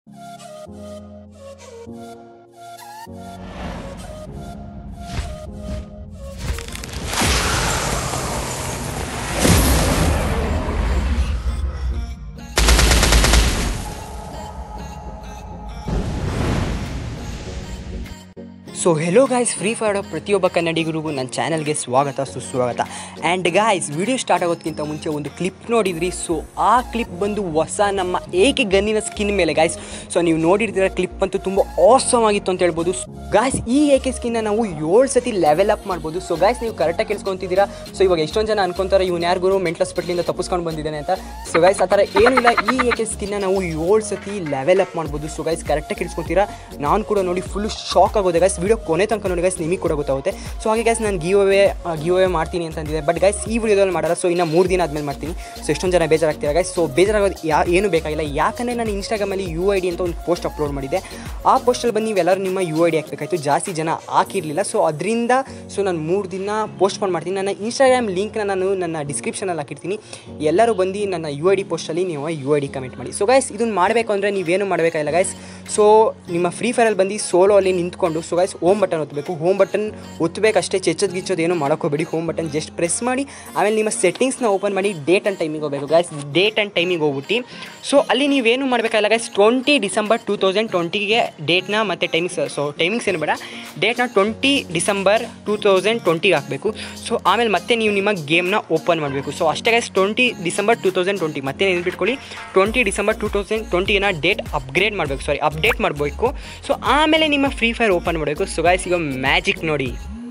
so hello guys free fire ಆಡೋ ಪ್ರತಿಯೊಬ್ಬ ಕನ್ನಡಿಗರಿಗೂ ನನ್ನ ಚಾನಲ್ಗೆ ಸ್ವಾಗತ ಸುಸ್ವಾಗತ ಆ್ಯಂಡ್ ಗಾಯ್ಸ್ ವಿಡಿಯೋ ಸ್ಟಾರ್ಟ್ ಆಗೋದಕ್ಕಿಂತ ಮುಂಚೆ ಒಂದು ಕ್ಲಿಪ್ ನೋಡಿದ್ರಿ ಸೊ ಆ ಕ್ಲಿಪ್ ಬಂದು ಹೊಸ ನಮ್ಮ ಏಕೆ ಗನ್ನಿನ ಸ್ಕಿನ್ ಮೇಲೆ ಗಾಯ್ಸ್ ಸೊ ನೀವು ನೋಡಿರ್ತೀರ ಕ್ಲಿಪ್ ಅಂತೂ ತುಂಬ ಆಸಮ್ ಆಗಿತ್ತು ಅಂತ ಹೇಳ್ಬೋದು ಗಾಯ್ಸ್ ಈ ಏಕೆ ಸ್ಕಿನ್ನ ನಾವು ಏಳು ಸತಿ ಲೆವೆಲ್ ಅಪ್ ಮಾಡ್ಬೋದು ಸೊ ಗಾಯ್ಸ್ ನೀವು ಕರೆಕ್ಟಾಗಿ ಕೇಳಿಸ್ಕೊಂತಿದ್ದೀರಾ ಸೊ ಇವಾಗ ಎಷ್ಟೊಂದು ಜನ ಅನ್ಕೊಂತಾರೆ ಇವ್ನು ಯಾರಿಗೂ ಮೆಂಟಲ್ ಹಾಸ್ಪಿಟ್ಲಿಂದ ತಪ್ಪಿಸ್ಕೊಂಡು ಬಂದಿದ್ದಾನೆ ಅಂತ ಸೊ ಗಾಯ್ಸ್ ಆ ಥರ ಏನಿಲ್ಲ ಈ ಏಕೆ ಸ್ಕಿನ್ನ ನಾವು ಏಳು ಸತಿ ಲೆವೆಲ್ ಅಪ್ ಮಾಡ್ಬೋದು ಸೊ ಗೈಸ್ ಕರೆಕ್ಟಾಗಿ ಕೇಳಿಸ್ಕೊಂತೀರಾ ನಾನು ಕೂಡ ನೋಡಿ ಫುಲ್ ಶಾಕ್ ಆಗೋದೆ ಗೈಸ್ ವಿಡಿಯೋ ಕೊನೆ ತನಕ ನೋಡಿ ಗೈಸ್ ನಿಮಗೆ ಕೂಡ ಗೊತ್ತಾಗುತ್ತೆ ಸೊ ಹಾಗೆ ಗೈಸ್ ನಾನು ಗಿವ್ ಅವೇ ಗಿವ್ ಅವೇ ಮಾಡ್ತೀನಿ ಅಂತಂದಿದೆ ಬಟ್ ಗೈಸ್ ಈ ವಿಡಿಯೋದಲ್ಲಿ ಮಾಡಲ್ಲ ಸೊ ಇನ್ನು ಮೂರು ದಿನ ಆದಮೇಲೆ ಮಾಡ್ತೀನಿ ಸೊ ಎಷ್ಟೊಂದು ಜನ ಬೇಜಾರಾಗ್ತೀರಾ ಗೈಸ್ ಸೊ ಬೇಜಾರಾಗೋದು ಯಾ ಏನು ಬೇಕಾಗಿಲ್ಲ ಯಾಕಂದರೆ ನಾನು ಇನ್ಸ್ಟಾಗ್ರಾಮಲ್ಲಿ ಯು ಐ ಡಿ ಅಂತ ಒಂದು ಪೋಸ್ಟ್ ಅಪ್ಲೋಡ್ ಮಾಡಿದ್ದೆ ಆ ಪೋಸ್ಟಲ್ಲಿ ಬಂದು ನೀವೆಲ್ಲರೂ ನಿಮ್ಮ ಯು ಐ ಡಿ ಹಾಕಬೇಕಾಯ್ತು ಜಾಸ್ತಿ ಜನ ಹಾಕಿರಲಿಲ್ಲ ಸೊ ಅದರಿಂದ ಸೊ ನಾನು ಮೂರು ದಿನ ಪೋಸ್ಟ್ಪೋನ್ ಮಾಡ್ತೀನಿ ನನ್ನ ಇನ್ಸ್ಟಾಗ್ರಾಮ್ ಲಿಂಕ್ನ ನಾನು ನನ್ನ ಡಿಸ್ಕ್ರಿಪ್ಷನಲ್ಲಿ ಹಾಕಿರ್ತೀನಿ ಎಲ್ಲರೂ ಬಂದು ನನ್ನ ಯು ಐ ಡಿ ಪೋಸ್ಟಲ್ಲಿ ನೀವು ಯು ಐ ಡಿ ಕಮೆಂಟ್ ಮಾಡಿ ಸೊ ಗೈಸ್ ಇದನ್ನು ಮಾಡಬೇಕು ಅಂದರೆ ನೀವೇನು ಮಾಡಬೇಕಾಗಿಲ್ಲ ಗೈಸ್ ಸೊ ನಿಮ್ಮ ಫ್ರೀ ಫೈರಲ್ಲಿ ಬಂದು ಸೋಲೋ ಅಲ್ಲಿ ನಿಂತ್ಕೊಂಡು ಸೊ ಗೈಸ್ ಹೋಮ್ ಬಟನ್ ಒತ್ತಬೇಕು ಹೋಮ್ ಬಟನ್ ಒತ್ತಬೇಕಷ್ಟೇ ಚೆಚ್ಚೋದು ಗಿಚ್ಚೋದು ಏನು ಮಾಡೋಕೋಬೇಡಿ ಹೋಮ್ ಬಟನ್ ಜಸ್ಟ್ ಪ್ರೆಸ್ ಮಾಡಿ ಆಮೇಲೆ ನಿಮ್ಮ ಸೆಟ್ಟಿಂಗ್ಸ್ನ ಓಪನ್ ಮಾಡಿ ಡೇಟ್ ಆ್ಯಂಡ್ ಟೈಮಿಗೆ ಹೋಗಬೇಕು ಗೈಸ್ ಡೇಟ್ ಆ್ಯಂಡ್ ಟೈಮಿಗೆ ಹೋಗ್ಬಿಟ್ಟು ಸೊ ಅಲ್ಲಿ ನೀವೇನು ಮಾಡಬೇಕಾಗಿಲ್ಲ guys twenty December two thousand ಟ್ವೆಂಟಿಗೆ ಡೇಟ್ನ ಮತ್ತು ಟೈಮಿಂಗ್ಸ್ ಸೊ ಟೈಮಿಂಗ್ಸ್ ಏನು ಬೇಡ ಡೇಟ್ನ ಟ್ವೆಂಟಿ ಡಿಸೆಂಬರ್ ಟೂ ತೌಸಂಡ್ ಟ್ವೆಂಟಿಗೆ ಹಾಕಬೇಕು ಸೊ ಆಮೇಲೆ ಮತ್ತೆ ನೀವು ನಿಮ್ಮ ಗೇಮ್ನ ಓಪನ್ ಮಾಡಬೇಕು ಸೊ ಅಷ್ಟೇ guys twenty December two thousand twenty ಮತ್ತೆ ನೆನ್ಪಿಟ್ಕೊಳ್ಳಿ ಟ್ವೆಂಟಿ ಡಿಸೆಂಬರ್ ಟೂ ತೌಸಂಡ್ ಟ್ವೆಂಟಿನ ಡೇಟ್ ಅಪ್ಗ್ರೇಡ್ ಮಾಡಬೇಕು ಸಾರಿ ಅಪ್ಡೇಟ್ ಮಾಡಬೇಕು ಸೊ ಆಮೇಲೆ ನಿಮ್ಮ ಫ್ರೀ ಫೈರ್ ಓಪನ್ ಮಾಡಬೇಕು ಸೊ ಗಾಯ್ಸ್ ಈಗ ಮ್ಯಾಜಿಕ್ ನೋಡಿ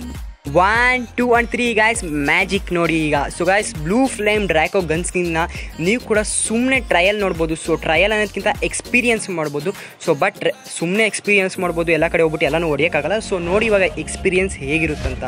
one two and three guys magic ನೋಡಿ ಈಗ so guys blue flame Draco gun ಸ್ಕಿನ್ನ ನೀವು ಕೂಡ ಸುಮ್ಮನೆ ಟ್ರಯಲ್ ನೋಡ್ಬೋದು ಸೊ ಟ್ರಯಲ್ ಅನ್ನೋದಕ್ಕಿಂತ ಎಕ್ಸ್ಪೀರಿಯನ್ಸ್ ಮಾಡ್ಬೋದು ಸೊ ಬಟ್ ಸುಮ್ಮನೆ ಎಕ್ಸ್ಪೀರಿಯನ್ಸ್ ಮಾಡ್ಬೋದು ಎಲ್ಲ ಕಡೆ ಹೋಗ್ಬಿಟ್ಟು ಎಲ್ಲನೂ ಹೊಡಿಯೋಕ್ಕಾಗಲ್ಲ ಸೊ ನೋಡಿ ಇವಾಗ ಎಕ್ಸ್ಪೀರಿಯನ್ಸ್ ಹೇಗಿರುತ್ತಂತ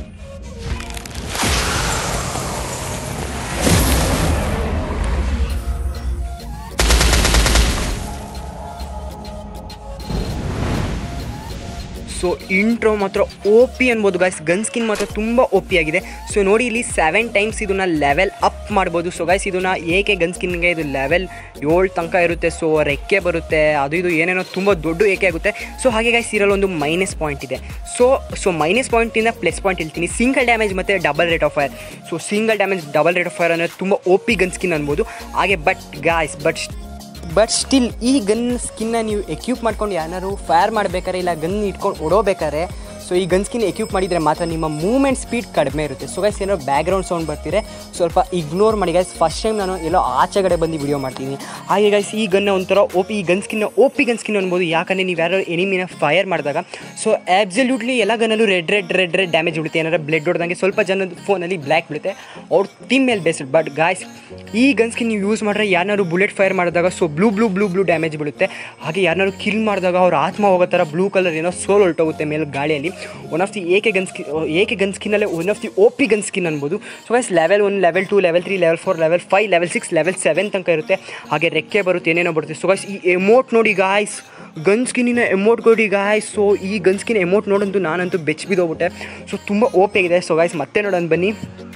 ಸೊ ಇಂಟ್ರೋ ಮಾತ್ರ ಓ ಪಿ ಅನ್ಬೋದು ಗಾಯ್ಸ್ ಗನ್ ಸ್ಕಿನ್ ಮಾತ್ರ ತುಂಬ ಓ ಪಿ ಆಗಿದೆ ಸೊ ನೋಡಿ ಇಲ್ಲಿ ಸೆವೆನ್ ಟೈಮ್ಸ್ ಇದನ್ನು ಲೆವೆಲ್ ಅಪ್ ಮಾಡ್ಬೋದು ಸೊ ಗೈಸ್ ಇದನ್ನು ಏಕೆ ಗನ್ ಸ್ಕಿನ್ಗೆ ಇದು ಲೆವೆಲ್ ಏಳು ತನಕ ಇರುತ್ತೆ ಸೊ ರೆಕ್ಕೆ ಬರುತ್ತೆ ಅದು ಇದು ಏನೇನೋ ತುಂಬ ದೊಡ್ಡ ಏಕೆ ಆಗುತ್ತೆ ಸೊ ಹಾಗೆ ಗೈಸ್ ಇರಲ್ಲ ಒಂದು ಮೈನಸ್ ಪಾಯಿಂಟ್ ಇದೆ ಸೊ ಸೊ ಮೈನಸ್ ಪಾಯಿಂಟಿಂದ ಪ್ಲಸ್ ಪಾಯಿಂಟ್ ಹೇಳ್ತೀನಿ ಸಿಂಗಲ್ ಡ್ಯಾಮೇಜ್ ಮತ್ತು double rate of fire so single damage double rate of fire ಅನ್ನೋದು ತುಂಬ ಓ ಪಿ ಗನ್ ಸ್ಕಿನ್ ಅನ್ಬೋದು ಹಾಗೆ but guys but but still ಈ ಗನ್ ಸ್ಕಿನ್ನ ನೀವು ಎಕ್ಯೂಪ್ ಮಾಡ್ಕೊಂಡು ಯಾರು ಫೈರ್ ಮಾಡಬೇಕಾದ್ರೆ ಇಲ್ಲ ಗನ್ ಇಟ್ಕೊಂಡು ಓಡೋಬೇಕಾದ್ರೆ ಸೊ ಈ ಗನ್ ಸ್ಕಿನ್ ಎಕ್ಯೂಪ್ ಮಾಡಿದರೆ ಮಾತ್ರ ನಿಮ್ಮ ಮೂವ್ಮೆಂಟ್ ಸ್ಪೀಡ್ ಕಡಿಮೆ ಇರುತ್ತೆ ಸೊ ಗೈಸ್ ಏನೋ ಬ್ಯಾಕ್ಗ್ರೌಂಡ್ ಸೌಂಡ್ ಬರ್ತಿದ್ರೆ ಸ್ವಲ್ಪ ಇಗ್ನೋರ್ ಮಾಡಿ ಗೈಸ್ ಫಸ್ಟ್ ಟೈಮ್ ನಾನು ಎಲ್ಲೋ ಆಚೆಗಡೆ ಬಂದು ವಿಡಿಯೋ ಮಾಡ್ತೀನಿ ಹಾಗೆ ಗೈಸ್ ಈ ಗನ್ನ ಒಂಥರ ಓ ಪಿ ಈ ಗನ್ ಸ್ಕಿನ್ನ ಓ ಪಿ ಗನ್ ಸ್ಕಿನ್ ಅನ್ಬೋದು ಯಾಕಂದರೆ ನೀವು ಯಾರು ಎನಿಮಿನ ಫೈರ್ ಮಾಡಿದಾಗ ಸೊ ಆಬ್ಸಲ್ಯೂಟ್ಲಿ ಎಲ್ಲ ಗನ್ನಲ್ಲೂ red red red red damage ಬಿಡುತ್ತೆ ಏನಾದ್ರು ಬ್ಲಡ್ ಹೊಡೆದಂಗೆ ಸ್ವಲ್ಪ ಜನದ ಫೋನಲ್ಲಿ ಬ್ಲ್ಯಾಕ್ ಬೀಳುತ್ತೆ ಅವ್ರ ಟೀಮ್ ಮೇಲೆ ಬೇಸ್ಡ್ ಬಟ್ ಗಾಯ್ಸ್ ಈ ಗನ್ ಸ್ಕಿನ್ ನೀವು ಯೂಸ್ ಮಾಡಿದ್ರೆ ಯಾರು ಬುಲೆಟ್ ಫೈರ್ ಮಾಡಿದಾಗ so blue blue blue blue damage ಬೀಳುತ್ತೆ ಹಾಗೆ ಯಾರನ್ನಾರು ಕಿಲ್ ಮಾಡಿದಾಗ ಅವ್ರ ಆತ್ಮ ಹೋಗೋ ಥರ ಬ್ಲೂ ಕಲರ್ ಏನೋ ಸೋಲ್ ಹೊರಟೋಗುತ್ತೆ ಮೇಲೆ ಗಾಳಿಯಲ್ಲಿ one of the AK gun skin AK gun ಸ್ಕಿನ್ನಲ್ಲೇ one of the O P gun skin ಅನ್ಬೋದು so guys level one level two level three level four level five level six level seven ತನಕ ಇರುತ್ತೆ ಹಾಗೆ ರೆಕ್ಕೆ ಬರುತ್ತೆ ಏನೇನೋ ಬರುತ್ತೆ so guys ಈ ಎಮೋಟ್ ನೋಡಿ ಗಾಯ್ಸ್ ಗನ್ ಸ್ಕಿನ್ನಿನ ಎಮೋಟ್ ಕೊಡಿ ಗಾಯ್ಸ್ ಸೊ ಈ ಗನ್ ಸ್ಕಿನ್ ಎಮೋಟ್ ನೋಡಂತೂ ನಾನಂತೂ ಬೆಚ್ಚ ಬಿದ್ದೋಗ್ಬಿಟ್ಟೆ ಸೊ ತುಂಬ ಓಪಿ ಆಗಿದೆ ಸೊ ಗಾಯ್ಸ್ ಮತ್ತೆ ನೋಡೋಣ ಬನ್ನಿ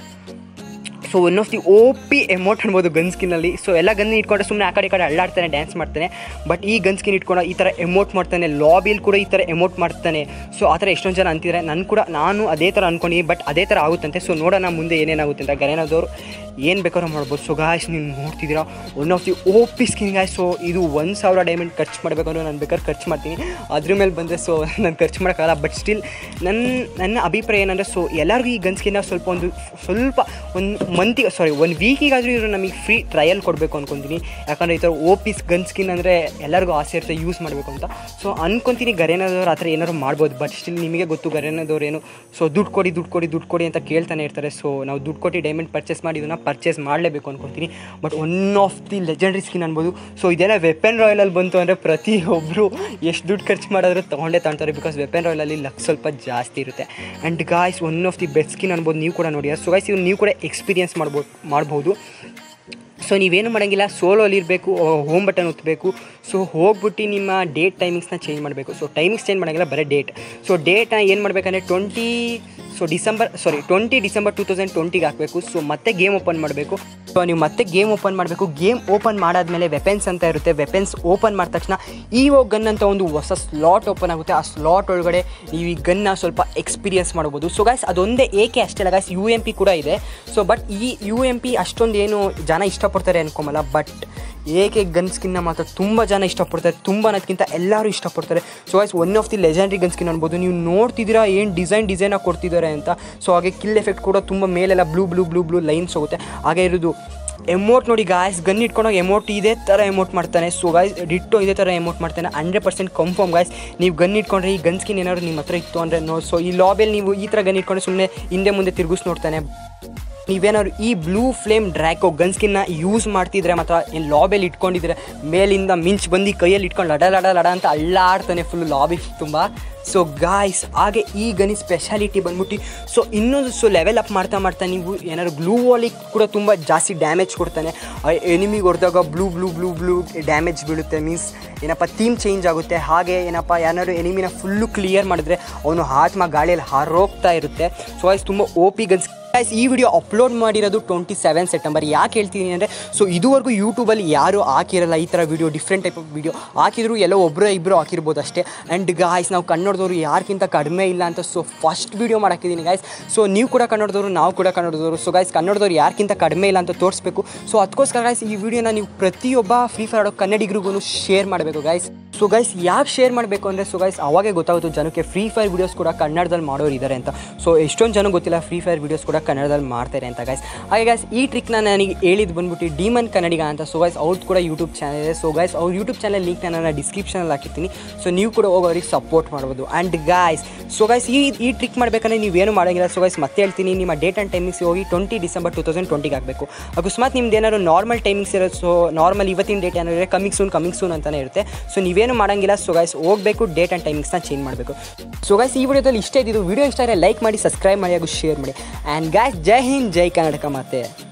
so one of the O P emote ಅನ್ಬೋದು ಗನ್ ಸ್ಕಿನ್ನಲ್ಲಿ ಸೊ ಎಲ್ಲ ಗನ್ ಇಟ್ಕೊಂಡ್ರೆ ಸುಮ್ಮನೆ ಆ ಕಡೆ ಈ ಕಡೆ ಅಳ್ಳಾಡ್ತಾನೆ ಡ್ಯಾನ್ಸ್ ಮಾಡ್ತಾನೆ ಬಟ್ ಈ ಗನ್ ಸ್ಕಿನ್ ಇಟ್ಕೊಂಡು ಈ ಥರ ಎಮೋಟ್ ಮಾಡ್ತಾನೆ ಲಾಬಿಯಲ್ಲಿ ಕೂಡ ಈ ಥರ ಎಮೋಟ್ ಮಾಡ್ತಾನೆ ಸೊ ಆ ಥರ ಎಷ್ಟೊಂದು ಜನ ಅಂತಿದ್ದಾರೆ ನಾನು ಕೂಡ ನಾನು ಅದೇ ಥರ ಅನ್ಕೊಂಡು ಬಟ್ ಅದೇ ಥರ ಆಗುತ್ತಂತೆ ಸೊ ನೋಡೋಣ ಮುಂದೆ ಏನೇನಾಗುತ್ತೆ ಅಂತ ಗರೇನದವ್ರು ಏನು ಬೇಕಾದ್ರೂ ಮಾಡ್ಬೋದು ಸೊ ಗಾಯ್ಸ್ ನೀವು ನೋಡ್ತಿದ್ದೀರಾ one of the O P skin guys so ಇದು ಒಂದು ಸಾವಿರ ಡೈಮಂಡ್ ಖರ್ಚು ಮಾಡಬೇಕಂದ್ರೆ ನಾನು ಬೇಕಾದ್ರೆ ಖರ್ಚು ಮಾಡ್ತೀನಿ ಅದ್ರ ಮೇಲೆ ಬಂದರೆ ಸೊ ನಾನು ಖರ್ಚು ಮಾಡೋಕ್ಕಾಗಲ್ಲ ಬಟ್ ಸ್ಟಿಲ್ ನನ್ನ ನನ್ನ ಅಭಿಪ್ರಾಯ ಏನಂದರೆ ಸೊ ಎಲ್ಲರಿಗೂ ಈ ಗನ್ ಸ್ಕಿನ್ನ ಸ್ವಲ್ಪ ಒಂದು ಸ್ವಲ್ಪ ಒಂದು ಮಂತಿಗೆ ಸಾರಿ ಒಂದು ವೀಕಿಗಾದರೂ ಇವರು ನಮಗೆ ಫ್ರೀ ಟ್ರಯಲ್ ಕೊಡಬೇಕು ಅನ್ಕೊತೀನಿ ಯಾಕಂದರೆ ಈ ಥರ ಓ ಪೀಸ್ ಗನ್ ಸ್ಕಿನ್ ಅಂದರೆ ಎಲ್ಲರಿಗೂ ಆಸೆ ಇರುತ್ತೆ ಯೂಸ್ ಮಾಡಬೇಕು ಅಂತ ಸೊ ಅನ್ಕೊತೀನಿ ಗರೇನದವ್ರು ಆ ಥರ ಏನಾದ್ರು ಮಾಡ್ಬೋದು ಬಟ್ ಸ್ಟಿಲ್ ನಿಮಗೆ ಗೊತ್ತು ಗರೇನದವ್ರು ಏನು ಸೊ ದುಡ್ಡು ಕೊಡಿ ದುಡ್ಡು ಕೊಡಿ ದುಡ್ಡು ಕೊಡಿ ಅಂತ ಕೇಳ್ತಾನೆ ಇರ್ತಾರೆ ಸೊ ನಾವು ದುಡ್ಡು ಕೊಟ್ಟು ಡೈಮಂಡ್ ಪರ್ಚೇಸ್ ಮಾಡಿ ಇದನ್ನು ಪರ್ಚೇಸ್ ಮಾಡಲೇಬೇಕು ಅನ್ಕೊತೀನಿ but one of the legendary skin ಅನ್ಬೋದು ಸೊ ಇದೆಲ್ಲ ವೆಪನ್ ರಾಯಲಲ್ಲಿ ಬಂತು ಅಂದರೆ ಪ್ರತಿಯೊಬ್ಬರು ಎಷ್ಟು ದುಡ್ಡು ಖರ್ಚು ಮಾಡಿದ್ರು ತೊಗೊಂಡೇ ತಗೊಳ್ತಾರೆ ಬಿಕಾಸ್ ವೆಪನ್ ರಾಯಲಲ್ಲಿ ಲಕ್ ಸ್ವಲ್ಪ ಜಾಸ್ತಿ ಇರುತ್ತೆ and guys one of the best skin ಅನ್ಬೋದು ನೀವು ಕೂಡ ನೋಡಿ ಸೊ ಗಾಯ್ಸ್ ಇವ್ರು ನೀವು ಕೂಡ ಎಕ್ಸ್ಪೀರಿಯನ್ಸ್ ಮಾಡ್ಬೋದು ಮಾಡ್ಬೋದು ಸೊ ನೀವೇನು ಮಾಡೋಂಗಿಲ್ಲ ಸೋಲೋಲಿ ಇರಬೇಕು ಹೋಮ್ ಬಟನ್ ಒತ್ತಬೇಕು ಸೊ ಹೋಗ್ಬಿಟ್ಟು ನಿಮ್ಮ ಡೇಟ್ ಟೈಮಿಂಗ್ಸ್ನ ಚೇಂಜ್ ಮಾಡಬೇಕು ಸೊ ಟೈಮಿಂಗ್ಸ್ ಚೇಂಜ್ ಮಾಡೋಂಗಿಲ್ಲ ಬರೀ ಡೇಟ್ ಸೊ ಡೇಟ್ನ ಏನು ಮಾಡಬೇಕಂದ್ರೆ twenty so December sorry twenty December two thousand ಟ್ವೆಂಟಿಗೆ ಹಾಕಬೇಕು ಸೊ ಮತ್ತೆ ಗೇಮ್ ಓಪನ್ ಮಾಡಬೇಕು ಸೊ ನೀವು ಮತ್ತೆ ಗೇಮ್ ಓಪನ್ ಮಾಡಬೇಕು ಗೇಮ್ ಓಪನ್ ಮಾಡಾದ್ಮೇಲೆ ವೆಪನ್ಸ್ ಅಂತ ಇರುತ್ತೆ ವೆಪನ್ಸ್ ಓಪನ್ ಮಾಡಿದ ತಕ್ಷಣ ಈ ಓ ಗನ್ ಅಂತ ಒಂದು ಹೊಸ ಸ್ಲಾಟ್ ಓಪನ್ ಆಗುತ್ತೆ ಆ ಸ್ಲಾಟ್ ಒಳಗಡೆ ನೀವು ಈ ಗನ್ನ ಸ್ವಲ್ಪ ಎಕ್ಸ್ಪೀರಿಯನ್ಸ್ ಮಾಡ್ಬೋದು ಸೊ ಗಾಯ್ಸ್ ಅದೊಂದೇ ಏಕೆ ಅಷ್ಟೇ ಅಲ್ಲ ಗಾಯ್ಸ್ ಯು ಎಮ್ ಪಿ ಕೂಡ ಇದೆ ಸೊ ಬಟ್ ಈ ಯು ಎಮ್ ಪಿ ಅಷ್ಟೊಂದು ಏನು ಜನ ಇಷ್ಟಪಡ್ತಾರೆ ಅನ್ಕೊಂಬಲ್ಲ ಬಟ್ ಏಕೆ ಗನ್ ಸ್ಕಿನ್ನ ಮಾತ್ರ ತುಂಬ ಜನ ಇಷ್ಟಪಡ್ತಾರೆ ತುಂಬ ಅನ್ನೋದಕ್ಕಿಂತ ಎಲ್ಲರೂ ಇಷ್ಟಪಡ್ತಾರೆ so guys one of the legendary gun skin ಅನ್ಬೋದು ನೀವು ನೋಡ್ತಿದ್ದೀರಾ ಏನು ಡಿಸೈನ್ ಡಿಸೈನಾಗಿ ಕೊಡ್ತಿದ್ದಾರೆ ಅಂತ ಸೊ ಹಾಗೆ ಕಿಲ್ ಎಫೆಕ್ಟ್ ಕೂಡ ತುಂಬ ಮೇಲೆಲ್ಲ blue blue blue blue lines ಹೋಗುತ್ತೆ ಹಾಗೆ ಇರೋದು ಎಮೋಟ್ ನೋಡಿ ಗಾಯ್ಸ್ ಗನ್ ಇಟ್ಕೊಂಡೋಗಿ ಎಮೋಟ್ ಇದೇ ಥರ ಎಮೋಟ್ ಮಾಡ್ತಾನೆ ಸೊ ಗಾಯ್ಸ್ ಡಿಟ್ಟೋ ಇದೇ ಥರ ಎಮೋಟ್ ಮಾಡ್ತಾನೆ ಹಂಡ್ರೆಡ್ ಪರ್ಸೆಂಟ್ ಕನ್ಫರ್ಮ್ ಗಾಯ್ಸ್ ನೀವು ಗನ್ ಇಟ್ಕೊಂಡ್ರೆ ಈ ಗನ್ ಸ್ಕಿನ್ ಏನಾದ್ರು ನಿಮ್ಮ ಹತ್ರ ಇತ್ತು ಅಂದರೆ ನೋ ಸೊ ಈ ಲಾಬಿಯಲ್ಲಿ ನೀವು ಈ ಥರ ಗನ್ ಇಟ್ಕೊಂಡ್ರೆ ಸುಮ್ಮನೆ ಹಿಂದೆ ಮುಂದೆ ತಿರುಗಿಸ್ ನೋಡ್ತಾನೆ ನೀವೇನಾದ್ರು ಈ ಬ್ಲೂ ಫ್ಲೇಮ್ ಡ್ರ್ಯಾಕೋ ಗನ್ ಸ್ಕಿನ್ನ ಯೂಸ್ ಮಾಡ್ತಿದ್ರೆ ಮಾತ್ರ ಏನು ಲಾಬಿಯಲ್ಲಿ ಇಟ್ಕೊಂಡಿದ್ರೆ ಮೇಲಿಂದ ಮಿಂಚ್ ಬಂದು ಕೈಯಲ್ಲಿ ಇಟ್ಕೊಂಡು ಲಡ ಲಡ ಲಡ ಅಂತ ಅಳ್ಳಾಡ್ತಾನೆ ಫುಲ್ ಲಾಬಿ ತುಂಬ ಸೊ ಗಾಯ್ಸ್ ಹಾಗೆ ಈ ಗನಿ ಸ್ಪೆಷಾಲಿಟಿ ಬಂದ್ಬಿಟ್ಟು ಸೊ ಇನ್ನೊಂದು ಸೊ ಲೆವೆಲ್ ಅಪ್ ಮಾಡ್ತಾ ಮಾಡ್ತಾ ನೀವು ಏನಾದ್ರು ಗ್ಲೂ ವಾಲಿಗೆ ಕೂಡ ತುಂಬ ಜಾಸ್ತಿ ಡ್ಯಾಮೇಜ್ ಕೊಡ್ತಾನೆ ಎನಿಮಿಗೆ ಹೊಡೆದಾಗ blue blue blue blue damage ಬೀಳುತ್ತೆ ಮೀನ್ಸ್ ಏನಪ್ಪ ಥೀಮ್ ಚೇಂಜ್ ಆಗುತ್ತೆ ಹಾಗೆ ಏನಪ್ಪ ಯಾರು ಎನಿಮಿನ ಫುಲ್ಲು ಕ್ಲಿಯರ್ ಮಾಡಿದ್ರೆ ಅವನು ಆತ್ಮ ಗಾಳಿಯಲ್ಲಿ ಹಾರೋಗ್ತಾ ಇರುತ್ತೆ ಸೊ ಗಾಯ್ಸ್ ತುಂಬ ಓ ಪಿ ಗನ್ಸ್ ಗೈಸ್ ಈ ವಿಡಿಯೋ ಅಪ್ಲೋಡ್ ಮಾಡಿರೋದು ಟ್ವೆಂಟಿ ಸೆವೆನ್ ಸೆಪ್ಟೆಂಬರ್ ಯಾಕೆ ಹೇಳ್ತೀನಿ ಅಂದರೆ ಸೊ ಇದುವರೆಗೂ ಯೂಟ್ಯೂಬಲ್ಲಿ ಯಾರೂ ಹಾಕಿರಲ್ಲ ಈ ಥರ video different type of video ಹಾಕಿದ್ರು ಎಲ್ಲೋ ಒಬ್ಬರೇ ಇಬ್ಬರು ಹಾಕಿರ್ಬೋದು ಅಷ್ಟೇ ಆ್ಯಂಡ್ ಗಾಯ್ಸ್ ನಾವು ಕನ್ನಡದವರು ಯಾರ್ಕಿಂತ ಕಡಿಮೆ ಇಲ್ಲ ಅಂತ ಸೊ ಫಸ್ಟ್ ವಿಡಿಯೋ ಮಾಡಾಕಿದ್ದೀನಿ ಗಾಯ್ಸ್ ಸೊ ನೀವು ಕೂಡ ಕನ್ನಡದವರು ನಾವು ಕೂಡ ಕನ್ನಡದವರು ಸೊ ಗಾಯ್ಸ್ ಕನ್ನಡದವ್ರು ಯಾರ್ಕಿಂತ ಕಡಿಮೆ ಇಲ್ಲ ಅಂತ ತೋರಿಸ್ಬೇಕು ಸೊ ಅದಕ್ಕೋಸ್ಕರ ಗಾಯ್ಸ್ ಈ ವಿಡಿಯೋನ ನೀವು ಪ್ರತಿಯೊಬ್ಬ ಫ್ರೀ ಫೈರ್ ಆಡೋ ಕನ್ನಡಿಗರಿಗೂ ಶೇರ್ ಮಾಡಬೇಕು ಗಾಯ್ಸ್ ಸೊ ಗೈಸ್ ಯಾಕೆ ಶೇರ್ ಮಾಡಬೇಕು ಅಂದರೆ ಸೊ ಗೈಸ್ ಅವಾಗೇ ಗೊತ್ತಾಗುತ್ತೆ ಜನಕ್ಕೆ ಫ್ರೀ ಫೈರ್ ವೀಡಿಯೋಸ್ ಕೂಡ ಕನ್ನಡದಲ್ಲಿ ಮಾಡೋರು ಇದ್ದಾರೆ ಅಂತ ಸೊ ಎಷ್ಟೊಂದು ಜನ ಗೊತ್ತಿಲ್ಲ ಫ್ರೀ ಫೈರ್ ವೀಡಿಯೋಸ್ ಕೂಡ ಕನ್ನಡದಲ್ಲಿ ಮಾಡ್ತಾರೆ ಅಂತ ಗೈಸ್ ಹಾಗೆ ಗೈಸ್ ಈ ಟ್ರಿಕ್ನ ನನಗೆ ಹೇಳಿದ್ದು ಬಂದ್ಬಿಟ್ಟು ಡಿಮನ್ ಕನ್ನಡಿಗ ಅಂತ ಸೊ ಗೈಸ್ ಅವ್ರದ್ದು ಕೂಡ ಯೂಟ್ಯೂಬ್ ಚಾನಲ್ ಇದೆ ಸೊ ಗೈಸ್ ಅವ್ರ ಯೂಟ್ಯೂಬ್ ಚಾನಲ್ ಲಿಂಕ್ ನಾನು ಡಿಸ್ಕ್ರಿಪ್ಷನಲ್ಲಿ ಹಾಕಿರ್ತೀನಿ ಸೊ ನೀವು ಕೂಡ ಹೋಗಿ ಅವ್ರಿಗೆ ಸಪೋರ್ಟ್ ಮಾಡ್ಬೋದು ಆ್ಯಂಡ್ ಗಾಯ್ಸ್ ಸೊ ಗೈಸ್ ಈ ಈ ಟ್ರಿಕ್ ಮಾಡಬೇಕಂದ್ರೆ ನೀವೇನು ಮಾಡೋಂಗಿಲ್ಲ ಸೊ ಗೈಸ್ ಮತ್ತೆ ಹೇಳ್ತೀನಿ ನಿಮ್ಮ ಡೇಟ್ ಆ್ಯಂಡ್ ಟೈಮಿಂಗ್ಸ್ ಹೋಗಿ ಟ್ವೆಂಟಿ ಡಿಸೆಂಬರ್ ಟು ತೌಸಂಡ್ ಟ್ವೆಂಟಿಗೆ ಆಗಬೇಕು ಅಕಸ್ಮಾತ್ ನಿಮ್ದು ಏನಾದ್ರು ನಾರ್ಮಲ್ ಟೈಮಿಂಗ್ಸ್ ಇರೋದು ಸೊ ನಾರ್ಮಲ್ ಇವತ್ತಿನ ಡೇಟ್ ಏನಾದ್ರು ಕಮಿಂಗ್ ಸೂನ್ ಕಮಿಂಗ್ ಸೂನ್ ಅಂತಲೇ ಇರುತ್ತೆ ಸೊ ನೀವೇನು ಮಾಡೋಂಗಿಲ್ಲ ಸೊ ಗೈಸ್ ಹೋಗಬೇಕು ಡೇಟ್ ಆ್ಯಂಡ್ ಟೈಮಿಂಗ್ಸ್ನ ಚೇಂಜ್ ಮಾಡಬೇಕು ಸೊ ಗೈಸ್ ಈ ವಿಡಿಯೋದಲ್ಲಿ ಇಷ್ಟ ಇದ್ದಿದ್ದು ವಿಡಿಯೋ ಇಷ್ಟ ಆದರೆ ಲೈಕ್ ಮಾಡಿ ಸಬ್ಸ್ಕ್ರೈಬ್ ಮಾಡಿ ಹಾಗೂ ಶೇರ್ ಮಾಡಿ ಆ್ಯಂಡ್ ಗಾಯ್ಸ್ ಜೈ ಹಿಂದ್ ಜೈ ಕರ್ನಾಟಕ ಮತ್ತೆ